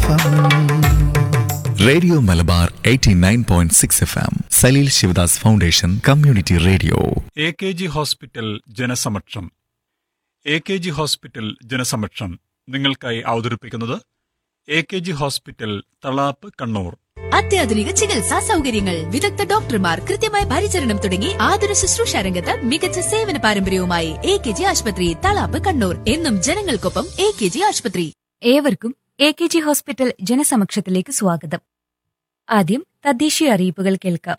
F radio Malabar 89.6 F M Saleel Sivadas foundation community radio A K G hospital ജനസമക്ഷം A K G hospital ജനസമക്ഷം നിങ്ങൾക്കായി അവതരിപ്പിക്കുന്നത് A K G hospital Thalap Kannur അത്യാധുനിക ചികിത്സാ സൗകര്യങ്ങൾ വിദഗ്ധ ഡോക്ടർമാർ കൃത്യമായ പരിചരണം തുടങ്ങി ആതുര ശുശ്രൂഷ രംഗത്ത് മികച്ച സേവന പാരമ്പര്യവുമായി എ കെ ജി ആശുപത്രി തളാപ്പ് കണ്ണൂർ എന്നും ജനങ്ങൾക്കൊപ്പം എ കെ ജി ആശുപത്രി ഏവർക്കും എ കെ ജി ഹോസ്പിറ്റൽ ജനസമക്ഷത്തിലേക്ക് സ്വാഗതം ആദ്യം തദ്ദേശീയ അറിയിപ്പുകൾ കേൾക്കാം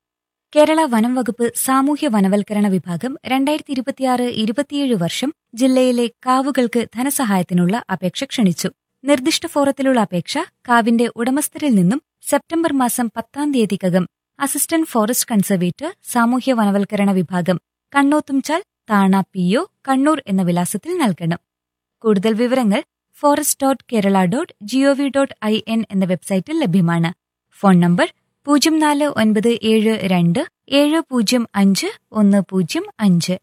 കേരള വനം വകുപ്പ് സാമൂഹ്യ വനവൽക്കരണ വിഭാഗം രണ്ടായിരത്തി ഇരുപത്തിയാറ് ഇരുപത്തിയേഴ് വർഷം ജില്ലയിലെ കാവുകൾക്ക് ധനസഹായത്തിനുള്ള അപേക്ഷ ക്ഷണിച്ചു നിർദ്ദിഷ്ട ഫോറത്തിലുള്ള അപേക്ഷ കാവിന്റെ ഉടമസ്ഥരിൽ നിന്നും സെപ്റ്റംബർ മാസം പത്താം തീയതിക്കകം അസിസ്റ്റന്റ് ഫോറസ്റ്റ് കൺസർവേറ്റർ സാമൂഹ്യ വനവൽക്കരണ വിഭാഗം കണ്ണോത്തുംചാൽ താണ പി ഒ കണ്ണൂർ എന്ന വിലാസത്തിൽ നൽകണം കൂടുതൽ വിവരങ്ങൾ forest dot Kerala dot G O V dot I N എന്ന വെബ്സൈറ്റിൽ ലഭ്യമാണ് ഫോൺ നമ്പർ പൂജ്യം നാല് ഒൻപത് ഏഴ് രണ്ട് ഏഴ് പൂജ്യം അഞ്ച് ഒന്ന് പൂജ്യം അഞ്ച്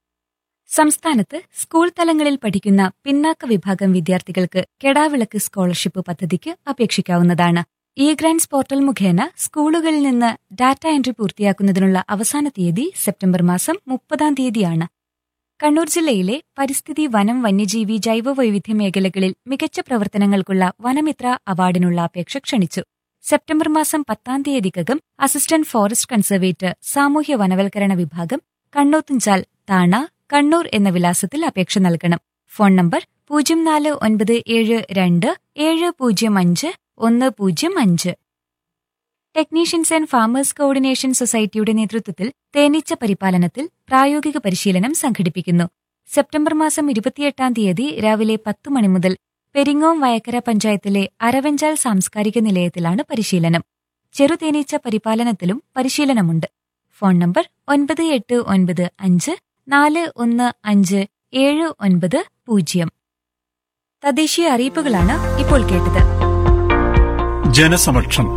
സംസ്ഥാനത്ത് സ്കൂൾ തലങ്ങളിൽ പഠിക്കുന്ന പിന്നാക്ക വിഭാഗം വിദ്യാർത്ഥികൾക്ക് കെടാവിളക്ക് സ്കോളർഷിപ്പ് പദ്ധതിക്ക് അപേക്ഷിക്കാവുന്നതാണ് ഇ ഗ്രാൻസ് പോർട്ടൽ മുഖേന സ്കൂളുകളിൽ നിന്ന് ഡാറ്റ എൻട്രി പൂർത്തിയാക്കുന്നതിനുള്ള അവസാന തീയതി സെപ്റ്റംബർ മാസം മുപ്പതാം തീയതിയാണ് കണ്ണൂർ ജില്ലയിലെ പരിസ്ഥിതി വനം വന്യജീവി ജൈവവൈവിധ്യ മേഖലകളിൽ മികച്ച പ്രവർത്തനങ്ങൾക്കുള്ള വനമിത്ര അവാർഡിനുള്ള അപേക്ഷ ക്ഷണിച്ചു സെപ്റ്റംബർ മാസം പത്താം തീയതിക്കകം അസിസ്റ്റന്റ് ഫോറസ്റ്റ് കൺസർവേറ്റർ സാമൂഹ്യ വനവൽക്കരണ വിഭാഗം കണ്ണോത്തുംചാൽ താണ കണ്ണൂർ എന്ന വിലാസത്തിൽ അപേക്ഷ നൽകണം ഫോൺ നമ്പർ പൂജ്യം നാല് ഒൻപത് ഏഴ് രണ്ട് ഏഴ് പൂജ്യം അഞ്ച് ഒന്ന് പൂജ്യം അഞ്ച് ടെക്നീഷ്യൻസ് ആൻഡ് ഫാമേഴ്സ് കോർഡിനേഷൻ സൊസൈറ്റിയുടെ നേതൃത്വത്തിൽ തേനീച്ച പരിപാലനത്തിൽ പ്രായോഗിക പരിശീലനം സംഘടിപ്പിക്കുന്നു സെപ്റ്റംബർ മാസം ഇരുപത്തിയെട്ടാം തീയതി രാവിലെ പത്തു മണി മുതൽ പെരിങ്ങോം വയക്കര പഞ്ചായത്തിലെ അരവഞ്ചാൽ സാംസ്കാരിക നിലയത്തിലാണ് പരിശീലനം ചെറുതേനീച്ച പരിപാലനത്തിലും പരിശീലനമുണ്ട് ഫോൺ നമ്പർ ഒൻപത് എട്ട് ഒൻപത് അഞ്ച് നാല് ഒന്ന് അഞ്ച് ഏഴ് ഒൻപത് പൂജ്യം തദ്ദേശീയ അറിയിപ്പുകളാണ് ഇപ്പോൾ കേട്ടത് ജനസമക്ഷം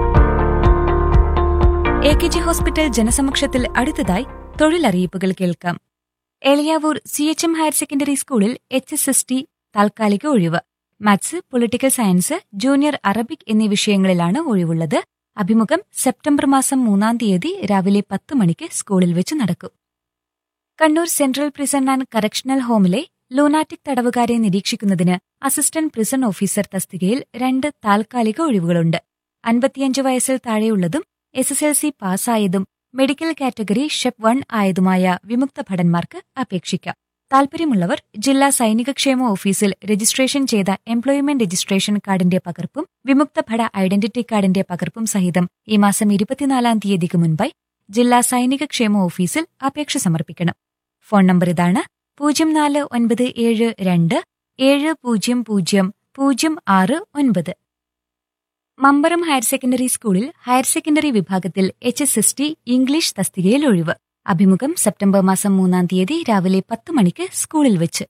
എ കെ ജി ഹോസ്പിറ്റൽ ജനസമക്ഷത്തിൽ അടുത്തതായി തൊഴിലറിയിപ്പുകൾ കേൾക്കാം Eliyavur C H M higher secondary സ്കൂളിൽ എച്ച് എസ് എസ് ടി താൽക്കാലിക ഒഴിവ് maths political science junior Arabic എന്നീ വിഷയങ്ങളിലാണ് ഒഴിവുള്ളത് അഭിമുഖം സെപ്റ്റംബർ മാസം മൂന്നാം തീയതി രാവിലെ പത്ത് മണിക്ക് സ്കൂളിൽ വെച്ച് നടക്കും Kannur central prison and correctional ഹോമിലെ ലൂനാറ്റിക് തടവുകാരെ നിരീക്ഷിക്കുന്നതിന് അസിസ്റ്റന്റ് പ്രിസൺ ഓഫീസർ തസ്തികയിൽ രണ്ട് താൽക്കാലിക ഒഴിവുകളുണ്ട് അൻപത്തിയഞ്ച് വയസ്സിൽ താഴെയുള്ളതും എസ് എസ് എൽ സി പാസ്സായതും മെഡിക്കൽ കാറ്റഗറി ഷെപ്പ് വൺ ആയതുമായ വിമുക്ത ഭടന്മാർക്ക് അപേക്ഷിക്കാം താൽപര്യമുള്ളവർ ജില്ലാ സൈനികക്ഷേമ ഓഫീസിൽ രജിസ്ട്രേഷൻ ചെയ്ത എംപ്ലോയ്മെന്റ് രജിസ്ട്രേഷൻ കാർഡിന്റെ പകർപ്പും വിമുക്ത ഭട ഐഡന്റിറ്റി കാർഡിന്റെ പകർപ്പും സഹിതം ഈ മാസം ഇരുപത്തിനാലാം തീയതിക്ക് മുൻപായി ജില്ലാ സൈനികക്ഷേമ ഓഫീസിൽ അപേക്ഷ സമർപ്പിക്കണം ഫോൺ നമ്പർ ഇതാണ് പൂജ്യം നാല് ഒൻപത് ഏഴ് രണ്ട് ഏഴ് പൂജ്യം പൂജ്യം പൂജ്യം ആറ് ഒൻപത് മമ്പറം ഹയർ സെക്കൻഡറി സ്കൂളിൽ ഹയർ സെക്കൻഡറി വിഭാഗത്തിൽ H S S T English തസ്തികയിൽ ഒഴിവ് അഭിമുഖം സെപ്റ്റംബർ മാസം മൂന്നാം തീയതി രാവിലെ പത്ത് മണിക്ക് സ്കൂളിൽ വെച്ച്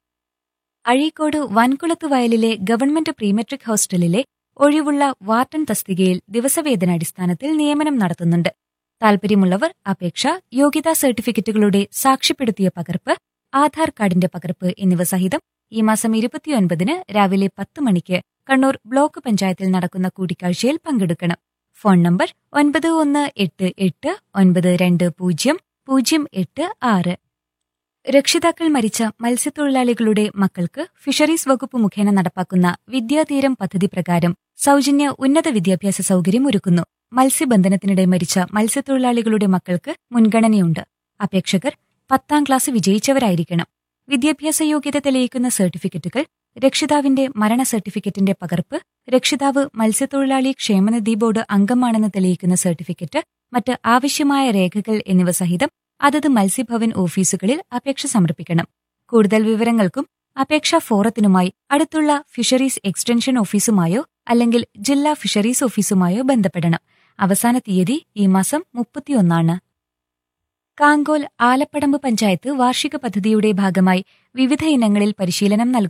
അഴീക്കോട് വൻകുളത്ത് വയലിലെ ഗവൺമെന്റ് പ്രീമെട്രിക് ഹോസ്റ്റലിലെ ഒഴിവുള്ള വാർട്ടൻ തസ്തികയിൽ ദിവസവേതനാടിസ്ഥാനത്തിൽ നിയമനം നടത്തുന്നുണ്ട് താൽപര്യമുള്ളവർ അപേക്ഷ യോഗ്യതാ സർട്ടിഫിക്കറ്റുകളുടെ സാക്ഷ്യപ്പെടുത്തിയ പകർപ്പ് ആധാർ കാർഡിന്റെ പകർപ്പ് എന്നിവ സഹിതം ഈ മാസം ഇരുപത്തിയൊൻപതിന് രാവിലെ പത്ത് മണിക്ക് കണ്ണൂർ ബ്ലോക്ക് പഞ്ചായത്തിൽ നടക്കുന്ന കൂടിക്കാഴ്ചയിൽ പങ്കെടുക്കണം ഫോൺ നമ്പർ ഒൻപത് ഒന്ന് എട്ട് എട്ട് ഒൻപത് രണ്ട് പൂജ്യം പൂജ്യം എട്ട് ആറ് രക്ഷിതാക്കൾ മരിച്ച മത്സ്യത്തൊഴിലാളികളുടെ മക്കൾക്ക് ഫിഷറീസ് വകുപ്പ് മുഖേന നടപ്പാക്കുന്ന വിദ്യാതീരം പദ്ധതി പ്രകാരം സൗജന്യ ഉന്നത വിദ്യാഭ്യാസ സൗകര്യം ഒരുക്കുന്നു മത്സ്യബന്ധനത്തിനിടെ മരിച്ച മത്സ്യത്തൊഴിലാളികളുടെ മക്കൾക്ക് മുൻഗണനയുണ്ട് അപേക്ഷകർ പത്താം ക്ലാസ് വിജയിച്ചവരായിരിക്കണം വിദ്യാഭ്യാസ യോഗ്യത തെളിയിക്കുന്ന സർട്ടിഫിക്കറ്റുകൾ രക്ഷിതാവിന്റെ മരണ സർട്ടിഫിക്കറ്റിന്റെ പകർപ്പ് രക്ഷിതാവ് മത്സ്യത്തൊഴിലാളി ക്ഷേമനിധി ബോർഡ് അംഗമാണെന്ന് തെളിയിക്കുന്ന സർട്ടിഫിക്കറ്റ് മറ്റ് ആവശ്യമായ രേഖകൾ എന്നിവ സഹിതം അതത് മത്സ്യഭവൻ ഓഫീസുകളിൽ അപേക്ഷ സമർപ്പിക്കണം കൂടുതൽ വിവരങ്ങൾക്കും അപേക്ഷാ ഫോറത്തിനുമായി അടുത്തുള്ള ഫിഷറീസ് എക്സ്റ്റൻഷൻ ഓഫീസുമായോ അല്ലെങ്കിൽ ജില്ലാ ഫിഷറീസ് ഓഫീസുമായോ ബന്ധപ്പെടണം അവസാന തീയതി ഈ മാസം മുപ്പത്തിയൊന്നാണ് കാങ്കോൽ ആലപ്പടമ്പ് പഞ്ചായത്ത് വാർഷിക പദ്ധതിയുടെ ഭാഗമായി വിവിധ ഇനങ്ങളിൽ പരിശീലനം നൽകുന്നു